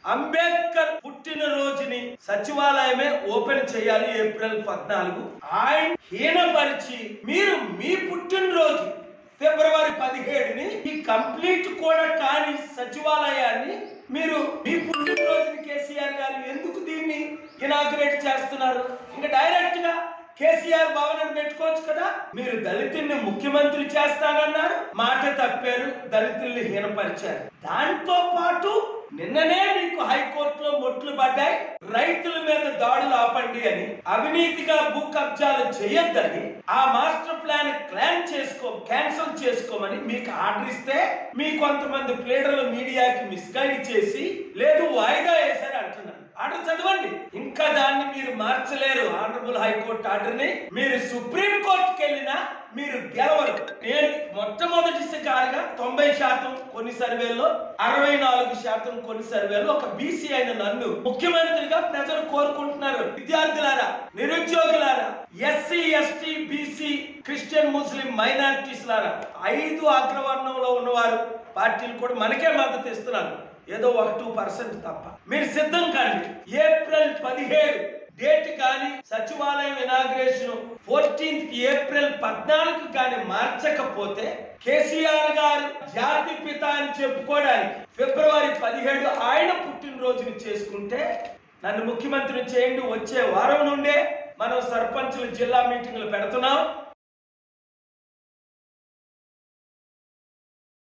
అంబేద్కర్ పుట్టినరోజుని సచివాలయమే ఓపెన్ చేయాలి ఏప్రిల్ పద్నాలుగు ఆయన హీనపరిచి మీరు మీ పుట్టినరోజు ఫిబ్రవరి పదిహేడుని ఈ కంప్లీట్ కూడా కాని సచివాలయాన్ని మీరు మీ పుట్టినరోజుని కేసీఆర్ గారు ఎందుకు దీన్ని ఇనాగ్రేట్ చేస్తున్నారు ఇంకా డైరెక్ట్ గా కేసీఆర్ భవనం పెట్టుకోవచ్చు కదా మీరు దళితుల్ని ముఖ్యమంత్రి చేస్తానన్నారు మాట తప్పారు దళితుల్ని హీనపరిచారు దాంతో పాటు నిన్ననే మీకు హైకోర్టులో మొట్లు పడ్డాయి రైతుల మీద దాడులు ఆపండి అని అవినీతిగా భూ కబ్జాలు చేయొద్దని ఆ మాస్టర్ ప్లాన్ క్లాన్ చేసుకో క్యాన్సిల్ చేసుకోమని మీకు ఆర్డర్ ఇస్తే మీ కొంతమంది ప్లేడర్లు మీడియాకి మిస్గైడ్ చేసి లేదు వాయిదా వేశారు అంటున్నారు ఆర్డర్ చదవండి ఇంకా దాన్ని మీరు మార్చలేరు ఆనరబుల్ హైకోర్టు ఆర్డర్ ని మీరు సుప్రీం కోర్టుకి వెళ్ళినా మీరు గెలవరు నేను మొట్టమొదటి కారుగా తొంభై శాతం కొన్ని సర్వేల్లో అరవై నాలుగు శాతం కొన్ని సర్వేల్లో ఒక బీసీ అయిన నన్ను ముఖ్యమంత్రిగా ప్రజలు కోరుకుంటున్నారు విద్యార్థులారా నిరుద్యోగులారా ఎస్సీ ఎస్టీ బీసీ క్రిస్టియన్ ముస్లిం మైనారిటీస్ లారా ఐదు అగ్రవర్ణంలో ఉన్నవారు పార్టీలు కూడా మనకే మద్దతు ఇస్తున్నారు ఏదో ఒక టూ పర్సెంట్ తప్ప మీరు సిద్ధం కండి ఏప్రిల్ పదిహేడు డేట్ కానీ సచివాలయం ఇనాగ్రేషన్ ఫోర్టీన్త్ ఏప్రిల్ పద్నాలుగు కానీ మార్చకపోతే కేసీఆర్ గారు జాతి పిత అని చెప్పుకోవడానికి ఫిబ్రవరి పదిహేడు ఆయన పుట్టినరోజుని చేసుకుంటే నన్ను ముఖ్యమంత్రి చేయండి వచ్చే వారం నుండే మనం సర్పంచులు జిల్లా మీటింగ్లు పెడుతున్నాం